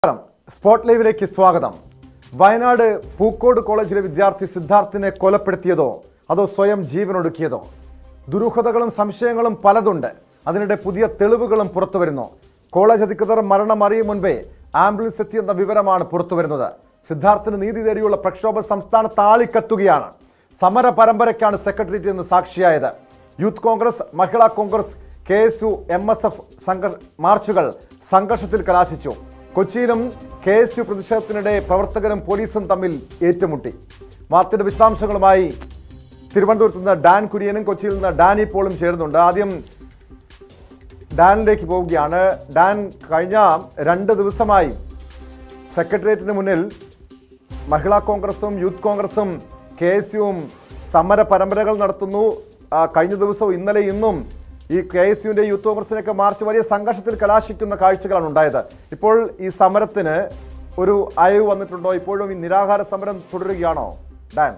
നമസ്കാരം സ്പോട്ട് ലൈവിലേക്ക് സ്വാഗതം വയനാട് പൂക്കോട് കോളേജിലെ വിദ്യാർത്ഥി സിദ്ധാർത്ഥിനെ കൊലപ്പെടുത്തിയതോ അതോ സ്വയം ജീവനൊടുക്കിയതോ ദുരൂഹതകളും സംശയങ്ങളും പലതുണ്ട് അതിനിടെ പുതിയ തെളിവുകളും പുറത്തു വരുന്നു കോളേജ് അധികൃതർ മരണം അറിയും മുൻപേ ആംബുലൻസ് എത്തിയെന്ന വിവരമാണ് പുറത്തു വരുന്നത് സിദ്ധാർത്ഥിന് നീതി തേടിയുള്ള പ്രക്ഷോഭം സംസ്ഥാനത്ത് ആളിക്കത്തുകയാണ് സമര പരമ്പരയ്ക്കാണ് സെക്രട്ടേറിയറ്റിൽ നിന്ന് സാക്ഷിയായത് youth Congress Mahila Congress K S U M S F സംഘ മാർച്ചുകൾ സംഘർഷത്തിൽ കലാശിച്ചു കൊച്ചിയിലും കെ എസ് യു പ്രതിഷേധത്തിനിടെ പ്രവർത്തകരും പോലീസും തമ്മിൽ ഏറ്റുമുട്ടി വാർത്തയുടെ വിശദാംശങ്ങളുമായി തിരുവനന്തപുരത്ത് നിന്ന് ഡാൻ കുര്യനും കൊച്ചിയിൽ നിന്ന് ഡാനി പോളും ചേരുന്നുണ്ട് ആദ്യം ഡാനിലേക്ക് പോവുകയാണ് ഡാൻ കഴിഞ്ഞ രണ്ട് ദിവസമായി സെക്രട്ടേറിയറ്റിന് മുന്നിൽ മഹിളാ കോൺഗ്രസും യൂത്ത് കോൺഗ്രസും കെ എസ് യുവും സമര പരമ്പരകൾ നടത്തുന്നു ആ, കഴിഞ്ഞ ദിവസവും ഇന്നലെ ഇന്നും ഈ കെ എസ് യുവിന്റെ യൂത്ത് കോൺഗ്രസിനൊക്കെ മാർച്ച് വലിയ സംഘർഷത്തിൽ കലാശിക്കുന്ന കാഴ്ചകളാണ് ഉണ്ടായത് ഇപ്പോൾ ഈ സമരത്തിന് ഒരു അയവ് വന്നിട്ടുണ്ടോ ഇപ്പോഴും ഈ നിരാഹാര സമരം തുടരുകയാണോ ഡാൻ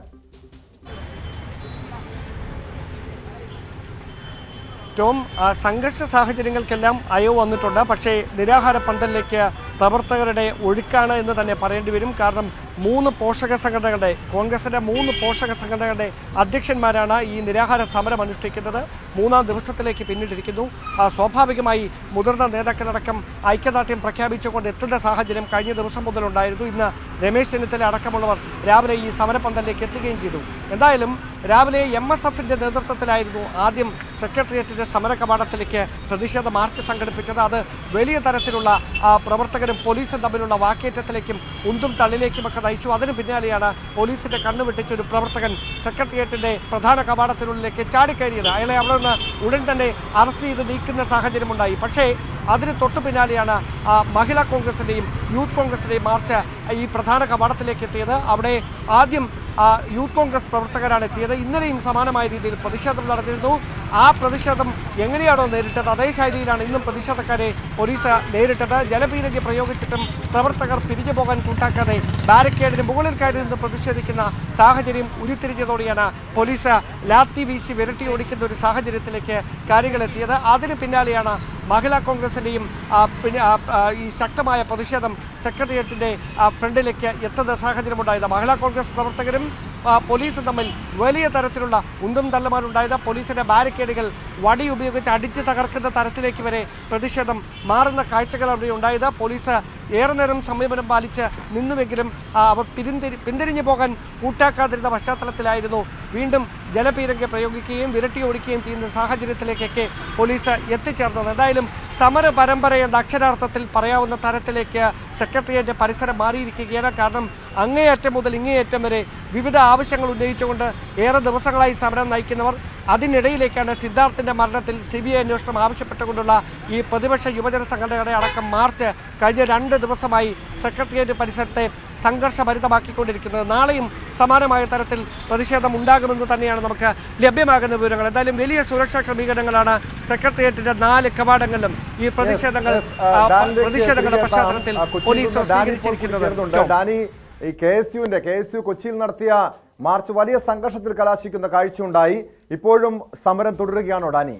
ഏറ്റവും ആ, സംഘർഷ സാഹചര്യങ്ങൾക്കെല്ലാം അയവ് വന്നിട്ടുണ്ട് പക്ഷേ നിരാഹാര പന്തലിലേക്ക് പ്രവർത്തകരുടെ ഒഴുക്കാണ് എന്ന് തന്നെ പറയേണ്ടി വരും കാരണം മൂന്ന് പോഷക സംഘടനകളുടെ കോൺഗ്രസിന്റെ മൂന്ന് പോഷക സംഘടനകളുടെ അധ്യക്ഷന്മാരാണ് ഈ നിരാഹാര സമരം അനുഷ്ഠിക്കുന്നത് മൂന്നാം ദിവസത്തിലേക്ക് പിന്നിട്ടിരിക്കുന്നു ആ, സ്വാഭാവികമായി മുതിർന്ന നേതാക്കളടക്കം ഐക്യദാർഢ്യം പ്രഖ്യാപിച്ചുകൊണ്ട് എത്തുന്ന സാഹചര്യം കഴിഞ്ഞ ദിവസം മുതലുണ്ടായിരുന്നു ഇന്ന് രമേശ് ചെന്നിത്തല അടക്കമുള്ളവർ രാവിലെ ഈ സമരപന്തലിലേക്ക് എത്തുകയും ചെയ്തു എന്തായാലും രാവിലെ എം എസ് എഫിന്റെ നേതൃത്വത്തിലായിരുന്നു ആദ്യം സെക്രട്ടേറിയറ്റിന്റെ സമര കവാടത്തിലേക്ക് പ്രതിഷേധ മാർച്ച് സംഘടിപ്പിച്ചത് അത് വലിയ തരത്തിലുള്ള ആ, പ്രവർത്തകരും പോലീസും തമ്മിലുള്ള വാക്കേറ്റത്തിലേക്കും ഉന്തും തള്ളിലേക്കും ഒക്കെ നയിച്ചു അതിന് പിന്നാലെയാണ് പോലീസിന്റെ കണ്ണു വെട്ടിച്ച ഒരു പ്രവർത്തകൻ സെക്രട്ടേറിയറ്റിന്റെ പ്രധാന കവാടത്തിനുള്ളിലേക്ക് ചാടിക്കയറിയത് അയാളെ അവിടെ നിന്ന് ഉടൻ തന്നെ അറസ്റ്റ് ചെയ്ത് നീക്കുന്ന സാഹചര്യമുണ്ടായി പക്ഷേ അതിന് തൊട്ടു പിന്നാലെയാണ് ആ, മഹിളാ കോൺഗ്രസിന്റെയും യൂത്ത് കോൺഗ്രസിന്റെയും മാർച്ച് ഈ പ്രധാന കവാടത്തിലേക്ക് എത്തിയത് അവിടെ ആദ്യം ആ, യൂത്ത് കോൺഗ്രസ് പ്രവർത്തകരാണ് എത്തിയത് ഇന്നലെയും സമാനമായ രീതിയിൽ പ്രതിഷേധം നടന്നിരുന്നു ആ പ്രതിഷേധം എങ്ങനെയാണോ നേരിട്ടത് അതേ ശൈലിയിലാണ് ഇന്നും പ്രതിഷേധക്കാരെ പോലീസ് നേരിട്ടത് ജലപീരങ്കി പ്രയോഗിച്ചിട്ടും പ്രവർത്തകർ പിരിഞ്ഞു പോകാൻ കൂട്ടാക്കാതെ ബാരിക്കേഡിന് മുകളിൽ കയറി നിന്ന് പ്രതിഷേധിക്കുന്ന സാഹചര്യം ഉരുത്തിരിഞ്ഞതോടെയാണ് പോലീസ് ലാത്തി വീശി വിരട്ടി ഓടിക്കുന്ന ഒരു സാഹചര്യത്തിലേക്ക് കാര്യങ്ങൾ എത്തിയത് അതിന് പിന്നാലെയാണ് മഹിളാ കോൺഗ്രസിന്റെയും ആ, പിന്നെ ആ, ആ, ഈ ശക്തമായ പ്രതിഷേധം സെക്രട്ടേറിയറ്റിന്റെ ആ, ഫ്രണ്ടിലേക്ക് എത്തുന്ന സാഹചര്യമുണ്ടായത് മഹിളാ കോൺഗ്രസ് പ്രവർത്തകരും ആ, പോലീസും തമ്മിൽ വലിയ തരത്തിലുള്ള ഉന്തും തള്ളുമാരുണ്ടായത് പോലീസിന്റെ ബാരിക്കേഡുകൾ വടി ഉപയോഗിച്ച് അടിച്ച് തകർക്കുന്ന തരത്തിലേക്ക് വരെ പ്രതിഷേധം മാറുന്ന കാഴ്ചകൾ അവിടെ ഉണ്ടായത് പോലീസ് ഏറെ നേരം സമീപനം പാലിച്ച് നിന്നുവെങ്കിലും ആ, അവർ പിന്തിരി പിന്തിരിഞ്ഞു പോകാൻ കൂട്ടാക്കാതിരുന്ന പശ്ചാത്തലത്തിലായിരുന്നു വീണ്ടും ജലപീരങ്കി പ്രയോഗിക്കുകയും വിരട്ടി ഓടിക്കുകയും ചെയ്യുന്ന സാഹചര്യത്തിലേക്കൊക്കെ പോലീസ് എത്തിച്ചേർന്നത് എന്തായാലും സമര പരമ്പര എന്ന അക്ഷരാർത്ഥത്തിൽ പറയാവുന്ന തരത്തിലേക്ക് സെക്രട്ടേറിയറ്റ് പരിസരം മാറിയിരിക്കുകയാണ് കാരണം അങ്ങേയറ്റം മുതൽ ഇങ്ങേയറ്റം വരെ വിവിധ ആവശ്യങ്ങൾ ഉന്നയിച്ചുകൊണ്ട് ഏറെ ദിവസങ്ങളായി സമരം നയിക്കുന്നവർ അതിനിടയിലേക്കാണ് സിദ്ധാർത്ഥിന്റെ മരണത്തിൽ സി ബി ഐ അന്വേഷണം ആവശ്യപ്പെട്ടുകൊണ്ടുള്ള ഈ പ്രതിപക്ഷ യുവജന സംഘടനയുടെ അടക്കം മാർച്ച് കഴിഞ്ഞ രണ്ട് ദിവസമായി സെക്രട്ടേറിയറ്റ് പരിസരത്തെ സംഘർഷഭരിതമാക്കിക്കൊണ്ടിരിക്കുന്നത് നാളെയും സമാനമായ തരത്തിൽ പ്രതിഷേധം ഉണ്ടാകുമെന്ന് തന്നെയാണ് നമുക്ക് ലഭ്യമാകുന്ന വിവരങ്ങൾ എന്തായാലും വലിയ സുരക്ഷാ ക്രമീകരണങ്ങളാണ് സെക്രട്ടേറിയറ്റിന്റെ നാല് കവാടങ്ങളിലും ഈ പ്രതിഷേധങ്ങൾ Yes, yes, ആ, ആ, ഡാനിലേക്ക് പ്രതിഷേധങ്ങളുടെ തിരികെ എത്താം. പശ്ചാത്തലത്തിൽ ആ, കൊച്ചിയിൽ പോലീസ് നിന്ന് ഡാനി ഇപ്പോൾ സ്വീകരിച്ചിരിക്കുന്നത് ചേരുന്നുണ്ട്. ഡാനി ഈ കെ എസ് യുവിന്റെ കെ എസ് യു കൊച്ചിയിൽ നടത്തിയ മാർച്ച് വലിയ സംഘർഷത്തിൽ കലാശിക്കുന്ന കാഴ്ചയുണ്ടായി ഇപ്പോഴും സമരം തുടരുകയാണോ ഡാനി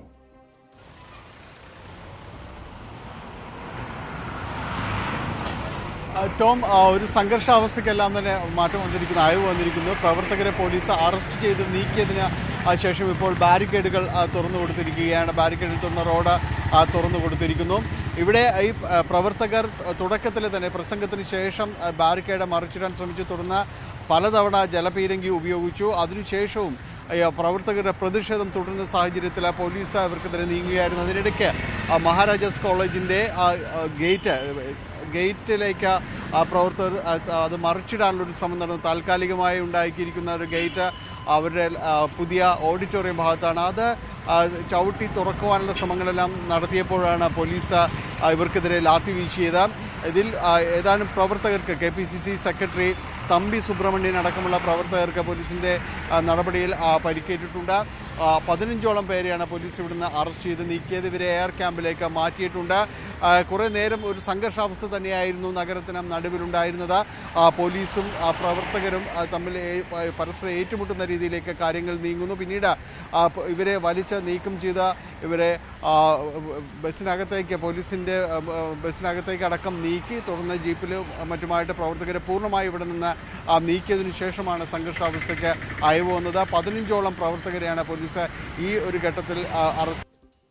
ആ, ടോം ആ, ഒരു സംഘർഷാവസ്ഥയ്ക്കെല്ലാം തന്നെ മാറ്റം വന്നിരിക്കുന്നു അയവ് വന്നിരിക്കുന്നു പ്രവർത്തകരെ പോലീസ് അറസ്റ്റ് ചെയ്ത് നീക്കിയതിന് ആ, ശേഷം ഇപ്പോൾ ബാരിക്കേഡുകൾ ആ, തുറന്നു കൊടുത്തിരിക്കുകയാണ് ബാരിക്കേഡിൽ തുറന്ന റോഡ് ആ, തുറന്നു കൊടുത്തിരിക്കുന്നു ഇവിടെ ഈ ആ, പ്രവർത്തകർ തുടക്കത്തിൽ തന്നെ പ്രസംഗത്തിന് ശേഷം ആ, ബാരിക്കേഡ് മറിച്ചിടാൻ ശ്രമിച്ചു തുടർന്ന് പലതവണ ജലപീരങ്കി ഉപയോഗിച്ചു അതിനുശേഷവും ഈ, പ്രവർത്തകരുടെ പ്രതിഷേധം തുടരുന്ന സാഹചര്യത്തിൽ ആ പോലീസ് അവർക്കെതിരെ നീങ്ങുകയായിരുന്നു അതിനിടയ്ക്ക് ആ, മഹാരാജാസ് കോളേജിൻ്റെ ആ, ആ, ഗേറ്റ് ഗേറ്റിലേക്ക് ആ പ്രവർത്തകർ അത് അത് മറിച്ചിടാനുള്ള ഒരു ശ്രമം നടന്നു താൽക്കാലികമായി ഉണ്ടാക്കിയിരിക്കുന്ന ഒരു ഗേറ്റ് അവരുടെ ആ, പുതിയ ഓഡിറ്റോറിയം ഭാഗത്താണ് അത് ആ, ചവിട്ടി തുറക്കുവാനുള്ള ശ്രമങ്ങളെല്ലാം നടത്തിയപ്പോഴാണ് പോലീസ് ആ, ഇവർക്കെതിരെ ലാത്തി വീശിയത് ഇതിൽ ആ, ഏതാനും പ്രവർത്തകർക്ക് K P C C secretary Thampi Subramanian അടക്കമുള്ള പ്രവർത്തകർക്ക് പോലീസിന്റെ ആ, നടപടിയിൽ ആ, പരിക്കേറ്റിട്ടുണ്ട് ആ, പതിനഞ്ചോളം പേരെയാണ് പോലീസ് ഇവിടുന്ന് അറസ്റ്റ് ചെയ്ത് നീക്കിയത് ഇവരെ എയർ ക്യാമ്പിലേക്ക് മാറ്റിയിട്ടുണ്ട് ആ, കുറേ നേരം ഒരു സംഘർഷാവസ്ഥ തന്നെയായിരുന്നു നഗരത്തിന് നടുവിലുണ്ടായിരുന്നത് ആ, പോലീസും ആ, പ്രവർത്തകരും ആ, തമ്മിൽ ഏ- ആ, പരസ്പരം ഏറ്റുമുട്ടുന്ന രീതിയിലേക്ക് കാര്യങ്ങൾ നീങ്ങുന്നു പിന്നീട് ആ, പ- ഇവരെ വലിച്ച് നീക്കം ചെയ്ത ഇവരെ ആ, ബസ്സിനകത്തേക്ക് പോലീസിൻ്റെ ആ, ബ- ബസ്സിനകത്തേക്ക് അടക്കം നീക്കി തുടർന്ന് ജീപ്പിൽ മറ്റുമായിട്ട് പ്രവർത്തകരെ പൂർണ്ണമായി ഇവിടെ നിന്ന് ആ, നീക്കിയതിനു ശേഷമാണ് സംഘർഷാവസ്ഥയ്ക്ക് അയവ് വന്നത് പതിനഞ്ചോളം പ്രവർത്തകരെയാണ് പോലീസ് ഈ ഒരു ഘട്ടത്തിൽ ആ, അറസ്റ്റ്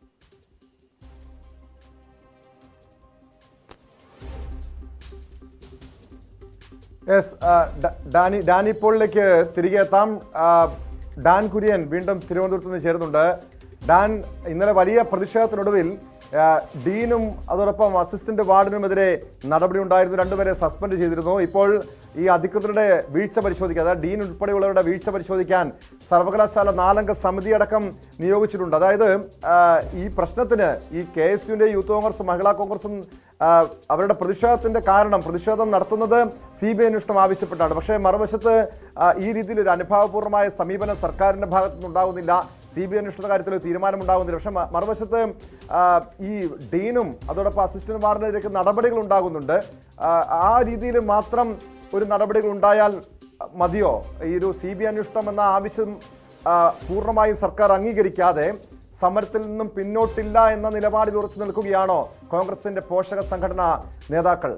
യെസ് ഡാനി ഡാനി പോളിലേക്ക് തിരികെ എത്താം ആ, ഡാൻ കുര്യൻ വീണ്ടും തിരുവനന്തപുരത്ത് നിന്ന് ചേരുന്നുണ്ട് ഡാൻ ഇന്നലെ വലിയ പ്രതിഷേധത്തിനൊടുവിൽ ആ, ഡീനും അതോടൊപ്പം അസിസ്റ്റന്റ് വാർഡിനുമെതിരെ നടപടി ഉണ്ടായിരുന്നു രണ്ടുപേരെ സസ്പെൻഡ് ചെയ്തിരുന്നു ഇപ്പോൾ ഈ അധികൃതരുടെ വീഴ്ച പരിശോധിക്കാൻ അതായത് ഡീൻ ഉൾപ്പെടെയുള്ളവരുടെ വീഴ്ച പരിശോധിക്കാൻ സർവകലാശാല നാലംഗ സമിതി അടക്കം നിയോഗിച്ചിട്ടുണ്ട് അതായത് ആ, ഈ പ്രശ്നത്തിന് ഈ കെ എസ് യുവിന്റെ യൂത്ത് കോൺഗ്രസും മഹിളാ കോൺഗ്രസും ആ, അവരുടെ പ്രതിഷേധത്തിന്റെ കാരണം പ്രതിഷേധം നടത്തുന്നത് സി ബി ഐ അന്വേഷണം ആവശ്യപ്പെട്ടാണ് പക്ഷേ മറുവശത്ത് ആ, ഈ രീതിയിൽ ഒരു അനുഭാവപൂർവ്വമായ സമീപനം സർക്കാരിന്റെ ഭാഗത്തു നിന്നുണ്ടാകുന്നില്ല സി ബി ഐ അന്വേഷണ കാര്യത്തിൽ ഒരു തീരുമാനമുണ്ടാകുന്നില്ല പക്ഷേ മ- മറുവശത്ത് ആ, ഈ ഡീനും അതോടൊപ്പം അസിസ്റ്റന്റ് വാർഡിനെതിരെ നടപടികൾ ഉണ്ടാകുന്നുണ്ട് ആ, ആ രീതിയിൽ മാത്രം ഒരു നടപടികൾ ഉണ്ടായാൽ മതിയോ ഈ ഒരു സി ബി ഐ അന്വേഷണം എന്ന ആവശ്യം ആ, പൂർണ്ണമായും സർക്കാർ അംഗീകരിക്കാതെ സമരത്തിൽ നിന്നും പിന്നോട്ടില്ല എന്ന നിലപാടിൽ ഉറച്ചു നിൽക്കുകയാണോ കോൺഗ്രസിന്റെ പോഷക സംഘടനാ നേതാക്കൾ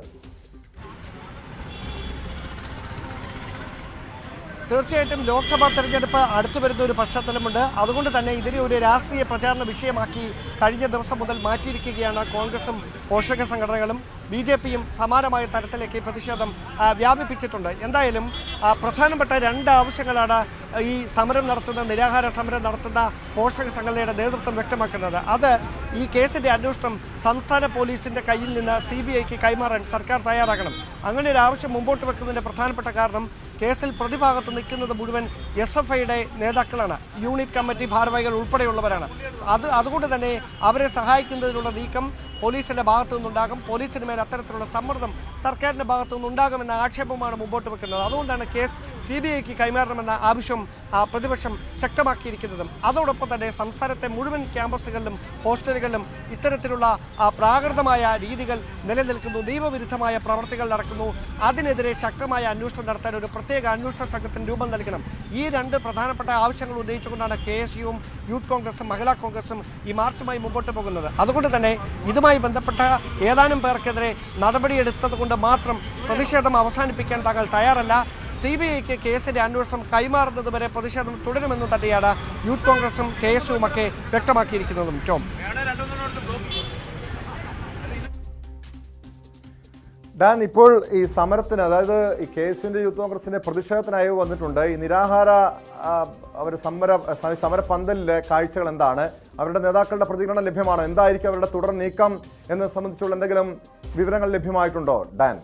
തീർച്ചയായിട്ടും ലോക്സഭാ തെരഞ്ഞെടുപ്പ് അടുത്തു വരുന്ന ഒരു പശ്ചാത്തലമുണ്ട് അതുകൊണ്ട് തന്നെ ഇതിനെ ഒരു രാഷ്ട്രീയ പ്രചാരണ വിഷയമാക്കി കഴിഞ്ഞ ദിവസം മുതൽ മാറ്റിയിരിക്കുകയാണ് കോൺഗ്രസും പോഷക സംഘടനകളും ബി ജെ പിയും സമാനമായ തരത്തിലേക്ക് ഈ പ്രതിഷേധം ആ, വ്യാപിപ്പിച്ചിട്ടുണ്ട് എന്തായാലും ആ, പ്രധാനപ്പെട്ട രണ്ട് ആവശ്യങ്ങളാണ് ഈ സമരം നടത്തുന്ന നിരാഹാര സമരം നടത്തുന്ന പോഷക സംഘടനയുടെ നേതൃത്വം വ്യക്തമാക്കുന്നത് അത് ഈ കേസിന്റെ അന്വേഷണം സംസ്ഥാന പോലീസിന്റെ കയ്യിൽ നിന്ന് സി ബി ഐക്ക് കൈമാറാൻ സർക്കാർ തയ്യാറാകണം അങ്ങനെ ഒരു ആവശ്യം മുമ്പോട്ട് വെക്കുന്നതിന്റെ പ്രധാനപ്പെട്ട കാരണം കേസിൽ പ്രതിഭാഗത്ത് നിൽക്കുന്നത് മുഴുവൻ എസ് എഫ് ഐയുടെ നേതാക്കളാണ് യൂണിറ്റ് കമ്മിറ്റി ഭാരവാഹികൾ ഉൾപ്പെടെയുള്ളവരാണ് അത് അതുകൊണ്ട് തന്നെ അവരെ സഹായിക്കുന്നതിനുള്ള നീക്കം പോലീസിന്റെ ഭാഗത്തു നിന്നുണ്ടാകും പോലീസിന് മേൽ അത്തരത്തിലുള്ള സമ്മർദ്ദം സർക്കാരിന്റെ ഭാഗത്തു നിന്നുണ്ടാകുമെന്ന ആക്ഷേപമാണ് മുമ്പോട്ട് വെക്കുന്നത് അതുകൊണ്ടാണ് കേസ് സി ബി ഐക്ക് കൈമാറണമെന്ന ആവശ്യം ആ, പ്രതിപക്ഷം ശക്തമാക്കിയിരിക്കുന്നതും അതോടൊപ്പം തന്നെ സംസ്ഥാനത്തെ മുഴുവൻ ക്യാമ്പസുകളിലും ഹോസ്റ്റലുകളിലും ഇത്തരത്തിലുള്ള ആ, പ്രാകൃതമായ രീതികൾ നിലനിൽക്കുന്നു നിയമവിരുദ്ധമായ പ്രവർത്തികൾ നടക്കുന്നു അതിനെതിരെ ശക്തമായ അന്വേഷണം നടത്താൻ ഒരു പ്രത്യേക അന്വേഷണ സംഘത്തിന് രൂപം നൽകണം ഈ രണ്ട് പ്രധാനപ്പെട്ട ആവശ്യങ്ങൾ ഉന്നയിച്ചുകൊണ്ടാണ് കെ എസ് യുവും യൂത്ത് കോൺഗ്രസും മഹിളാ കോൺഗ്രസും ഈ മാർച്ചുമായി മുമ്പോട്ട് പോകുന്നത് അതുകൊണ്ട് തന്നെ ഇതുമായി ബന്ധപ്പെട്ട ഏതാനും പേർക്കെതിരെ നടപടിയെടുത്തത് കൊണ്ട് മാത്രം പ്രതിഷേധം അവസാനിപ്പിക്കാൻ താങ്കൾ തയ്യാറല്ല സി ബി ഐക്ക് കേസിന്റെ അന്വേഷണം കൈമാറുന്നത് വരെ പ്രതിഷേധം തുടരുമെന്ന് തന്നെയാണ് യൂത്ത് കോൺഗ്രസും കെ എസ് യുവും ഒക്കെ വ്യക്തമാക്കിയിരിക്കുന്നതും ടോം ഡാൻ ഇപ്പോൾ ഈ സമരത്തിന് അതായത് ഈ കെ എസ് യുവിന്റെ യൂത്ത് കോൺഗ്രസിന്റെ പ്രതിഷേധത്തിനായി വന്നിട്ടുണ്ട് ഈ നിരാഹാര ആ, അവർ സമര സ- സമര പന്തലിലെ കാഴ്ചകൾ എന്താണ് അവരുടെ നേതാക്കളുടെ പ്രതികരണം ലഭ്യമാണോ എന്തായിരിക്കും അവരുടെ തുടർ നീക്കം എന്നത് സംബന്ധിച്ചുള്ള എന്തെങ്കിലും വിവരങ്ങൾ ലഭ്യമായിട്ടുണ്ടോ ഡാൻ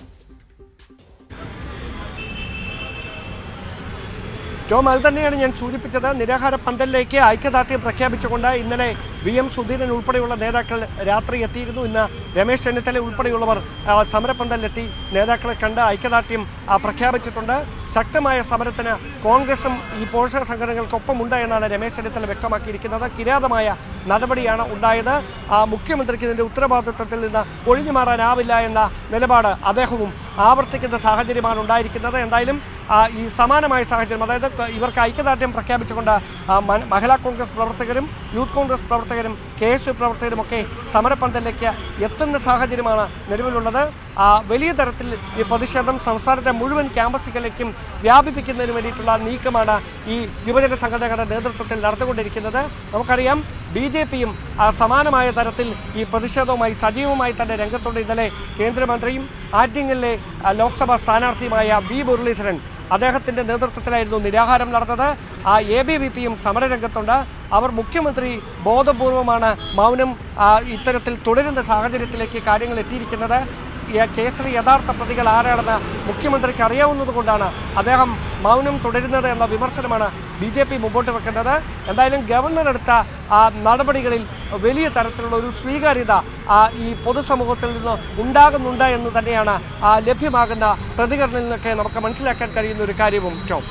ടോം അത് തന്നെയാണ് ഞാൻ സൂചിപ്പിച്ചത് നിരാഹാര പന്തലിലേക്ക് ഐക്യദാർഢ്യം പ്രഖ്യാപിച്ചുകൊണ്ട് ഇന്നലെ വി എം സുധീരൻ ഉൾപ്പെടെയുള്ള നേതാക്കൾ രാത്രി എത്തിയിരുന്നു ഇന്ന് രമേശ് ചെന്നിത്തല ഉൾപ്പെടെയുള്ളവർ ആ, സമരപ്പന്തലിലെത്തി നേതാക്കളെ കണ്ട് ഐക്യദാർഢ്യം ആ, പ്രഖ്യാപിച്ചിട്ടുണ്ട് ശക്തമായ സമരത്തിന് കോൺഗ്രസും ഈ പോഷക സംഘടനകൾക്കൊപ്പമുണ്ട് എന്നാണ് രമേശ് ചെന്നിത്തല വ്യക്തമാക്കിയിരിക്കുന്നത് കിരാതമായ നടപടിയാണ് ഉണ്ടായത് ആ, മുഖ്യമന്ത്രിക്ക് ഇതിന്റെ ഉത്തരവാദിത്വത്തിൽ നിന്ന് ഒഴിഞ്ഞു മാറാനാവില്ല എന്ന നിലപാട് അദ്ദേഹവും ആവർത്തിക്കുന്ന സാഹചര്യമാണ് ഉണ്ടായിരിക്കുന്നത് എന്തായാലും ആ, ഈ സമാനമായ സാഹചര്യം അതായത് ക- ഇവർക്ക് ഐക്യദാർഢ്യം പ്രഖ്യാപിച്ചുകൊണ്ട് ആ, മ- മഹിളാ കോൺഗ്രസ് പ്രവർത്തകരും യൂത്ത് കോൺഗ്രസ് പ്രവർത്തകരും കെ എസ് യു പ്രവർത്തകരും ഒക്കെ സമരപന്തലിലേക്ക് എത്തുന്ന സാഹചര്യമാണ് നിലവിലുള്ളത് ആ, വലിയ തരത്തിൽ ഈ പ്രതിഷേധം സംസ്ഥാനത്തെ മുഴുവൻ ക്യാമ്പസുകളിലേക്കും വ്യാപിപ്പിക്കുന്നതിന് വേണ്ടിയിട്ടുള്ള നീക്കമാണ് ഈ യുവജന സംഘടനകളുടെ നേതൃത്വത്തിൽ നടന്നുകൊണ്ടിരിക്കുന്നത് നമുക്കറിയാം ബി ജെ പിയും സമാനമായ തരത്തിൽ ഈ പ്രതിഷേധവുമായി സജീവമായി തന്നെ രംഗത്തുണ്ട് ഇന്നലെ കേന്ദ്രമന്ത്രിയും ആറ്റിങ്ങലിലെ ആ, ലോക്സഭാ സ്ഥാനാർത്ഥിയുമായ വി മുരളീധരൻ അദ്ദേഹത്തിന്റെ നേതൃത്വത്തിലായിരുന്നു നിരാഹാരം നടന്നത് ആ എ ബി വി പിയും സമരരംഗത്തുണ്ട് അവർ മുഖ്യമന്ത്രി ബോധപൂർവമാണ് മൗനം ആ, ഇത്തരത്തിൽ തുടരുന്ന സാഹചര്യത്തിലേക്ക് കാര്യങ്ങൾ എത്തിയിരിക്കുന്നത് ഈ കേസിലെ യഥാർത്ഥ പ്രതികൾ ആരാണെന്ന് മുഖ്യമന്ത്രിക്ക് അറിയാവുന്നത് കൊണ്ടാണ് അദ്ദേഹം മൗനം തുടരുന്നത് എന്ന വിമർശനമാണ് ബി ജെ പി മുമ്പോട്ട് വെക്കുന്നത് എന്തായാലും ഗവർണർ എടുത്ത ആ നടപടികളിൽ വലിയ തരത്തിലുള്ള ഒരു സ്വീകാര്യത ആ, ഈ പൊതുസമൂഹത്തിൽ നിന്ന് ഉണ്ടാകുന്നുണ്ട് എന്ന് തന്നെയാണ് ആ, ലഭ്യമാകുന്ന പ്രതികരണത്തിൽ നിന്നൊക്കെ നമുക്ക് മനസ്സിലാക്കാൻ കഴിയുന്ന ഒരു കാര്യവും ടോം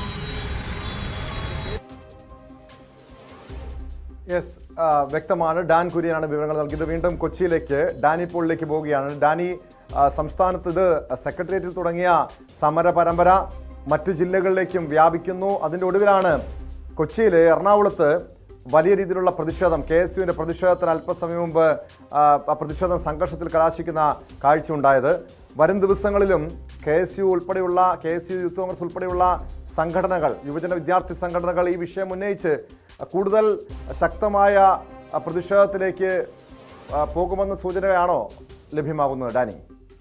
യെസ് ആ, വ്യക്തമാണ് ഡാൻ കുര്യനാണ് വിവരങ്ങൾ നൽകിയത് വീണ്ടും കൊച്ചിയിലേക്ക് ഡാനി പോളിലേക്ക് പോവുകയാണ് ഡാനി ആ, സംസ്ഥാനത്ത് ഇത് സെക്രട്ടേറിയറ്റിൽ തുടങ്ങിയ സമര പരമ്പര മറ്റു ജില്ലകളിലേക്കും വ്യാപിക്കുന്നു അതിന്റെ ഒടുവിലാണ് കൊച്ചിയിലെ എറണാകുളത്ത് വലിയ രീതിയിലുള്ള പ്രതിഷേധം കെ എസ് യുവിന്റെ പ്രതിഷേധത്തിന് അല്പസമയം മുമ്പ് ആ, ആ പ്രതിഷേധം സംഘർഷത്തിൽ കലാശിക്കുന്ന കാഴ്ച ഉണ്ടായത് വരും ദിവസങ്ങളിലും കെ എസ് യു ഉൾപ്പെടെയുള്ള K S U youth Congress ഉൾപ്പെടെയുള്ള സംഘടനകൾ യുവജന വിദ്യാർത്ഥി സംഘടനകൾ ഈ വിഷയം ഉന്നയിച്ച് കൂടുതൽ ശക്തമായ ആ, പ്രതിഷേധത്തിലേക്ക് ആ, പോകുമെന്ന സൂചനയാണോ ലഭ്യമാകുന്നത് ഡാനി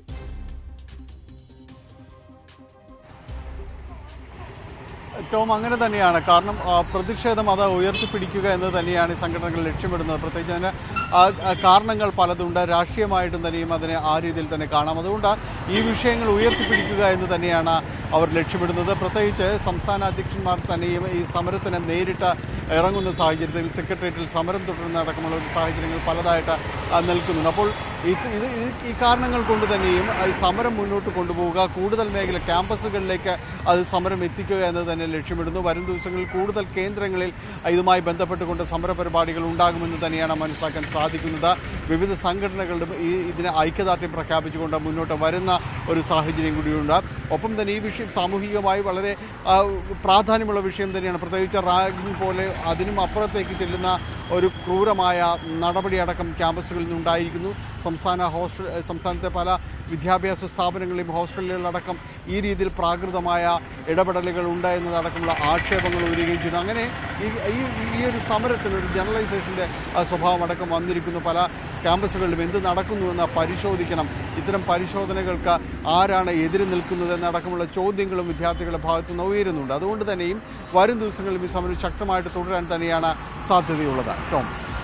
ടോം അങ്ങനെ തന്നെയാണ് കാരണം ആ, പ്രതിഷേധം അത് ഉയർത്തിപ്പിടിക്കുക എന്ന് തന്നെയാണ് ഈ സംഘടനകൾ ലക്ഷ്യമിടുന്നത് പ്രത്യേകിച്ച് അതിന് ആ, ആ, കാരണങ്ങൾ പലതുണ്ട് രാഷ്ട്രീയമായിട്ടും തന്നെയും അതിനെ ആ രീതിയിൽ തന്നെ കാണാം അതുകൊണ്ട് ഈ വിഷയങ്ങൾ ഉയർത്തിപ്പിടിക്കുക എന്ന് തന്നെയാണ് അവർ ലക്ഷ്യമിടുന്നത് പ്രത്യേകിച്ച് സംസ്ഥാന അധ്യക്ഷന്മാർ തന്നെയും ഈ സമരത്തിന് നേരിട്ട് ഇറങ്ങുന്ന സാഹചര്യത്തിൽ സെക്രട്ടേറിയറ്റിൽ സമരം തുടരുന്ന അടക്കമുള്ള ഒരു സാഹചര്യങ്ങൾ പലതായിട്ട് ആ, നിൽക്കുന്നുണ്ട് അപ്പോൾ ഇത് ഇത് ഇത് ഈ കാരണങ്ങൾ കൊണ്ട് തന്നെയും ഈ സമരം മുന്നോട്ട് കൊണ്ടുപോവുക കൂടുതൽ മേഖല ക്യാമ്പസുകളിലേക്ക് അത് സമരം എത്തിക്കുക എന്നത് തന്നെ ലക്ഷ്യമിടുന്നു വരും ദിവസങ്ങളിൽ കൂടുതൽ കേന്ദ്രങ്ങളിൽ ഇതുമായി ബന്ധപ്പെട്ടുകൊണ്ട് സമര പരിപാടികൾ ഉണ്ടാകുമെന്ന് തന്നെയാണ് മനസ്സിലാക്കാൻ സാധിക്കുന്നത് വിവിധ സംഘടനകളുടെ ഈ ഇതിന് ഐക്യദാർഢ്യം പ്രഖ്യാപിച്ചുകൊണ്ട് മുന്നോട്ട് വരുന്ന ഒരു സാഹചര്യം കൂടിയുണ്ട് ഒപ്പം തന്നെ ഈ വിഷയം സാമൂഹികമായി വളരെ ആ, പ്രാധാന്യമുള്ള വിഷയം തന്നെയാണ് പ്രത്യേകിച്ച് റാഗിംഗ് പോലെ അതിനും അപ്പുറത്തേക്ക് ചെല്ലുന്ന ഒരു ക്രൂരമായ നടപടിയടക്കം ക്യാമ്പസുകളിൽ നിന്നുണ്ടായിരിക്കുന്നു സംസ്ഥാന ഹോസ്റ്റൽ സംസ്ഥാനത്തെ പല വിദ്യാഭ്യാസ സ്ഥാപനങ്ങളിലും ഹോസ്റ്റലുകളിലടക്കം ഈ രീതിയിൽ പ്രാകൃതമായ ഇടപെടലുകൾ ഉണ്ട് എന്നതടക്കമുള്ള ആക്ഷേപങ്ങൾ ഉയരുകയും ചെയ്തു അങ്ങനെ ഈ ഈ- ഈ ഒരു സമരത്തിന് ഒരു ജനറലൈസേഷൻ്റെ സ്വഭാവം അടക്കം വന്നിരിക്കുന്നു പല ക്യാമ്പസുകളിലും എന്ത് നടക്കുന്നുവെന്ന് പരിശോധിക്കണം ഇത്തരം പരിശോധനകൾക്ക് ആരാണ് എതിര് നിൽക്കുന്നത് എന്നടക്കമുള്ള ചോദ്യങ്ങളും വിദ്യാർത്ഥികളുടെ ഭാഗത്തു നിന്ന് ഉയരുന്നുണ്ട് അതുകൊണ്ട് തന്നെയും വരും ദിവസങ്ങളിലും ഈ സമരം ശക്തമായിട്ട് തുടരാൻ തന്നെയാണ് സാധ്യതയുള്ളത് ടോം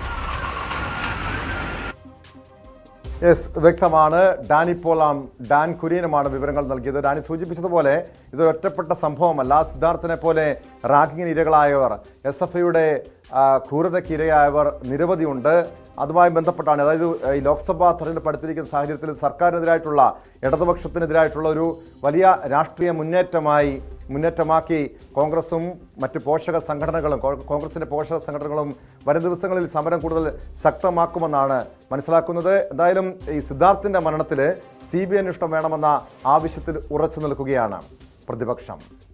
യെസ് വ്യക്തമാണ് ഡാനി പോലാം ഡാൻ കുര്യനുമാണ് വിവരങ്ങൾ നൽകിയത് ഡാനി സൂചിപ്പിച്ചതുപോലെ ഇത് ഒറ്റപ്പെട്ട സംഭവമല്ല സിദ്ധാർത്ഥിനെ പോലെ റാഗിങ്ങിന് ഇരകളായവർ എസ് എഫ് ഐയുടെ ക്രൂരതയ്ക്ക് ഇരയായവർ നിരവധിയുണ്ട് അതുമായി ബന്ധപ്പെട്ടാണ് അതായത് ഈ ലോക്സഭാ തെരഞ്ഞെടുപ്പ് അടുത്തിരിക്കുന്ന സാഹചര്യത്തിൽ സർക്കാരിനെതിരായിട്ടുള്ള ഇടതുപക്ഷത്തിനെതിരായിട്ടുള്ള ഒരു വലിയ രാഷ്ട്രീയ മുന്നേറ്റമായി മുന്നേറ്റമാക്കി കോൺഗ്രസും മറ്റ് പോഷക സംഘടനകളും കോ- കോൺഗ്രസിന്റെ പോഷക സംഘടനകളും വരും ദിവസങ്ങളിൽ സമരം കൂടുതൽ ശക്തമാക്കുമെന്നാണ് മനസ്സിലാക്കുന്നത് എന്തായാലും ഈ സിദ്ധാർത്ഥിന്റെ മരണത്തിൽ സി ബി അന്വേഷണം വേണമെന്ന ആവശ്യത്തിൽ ഉറച്ചു നിൽക്കുകയാണ് പ്രതിപക്ഷം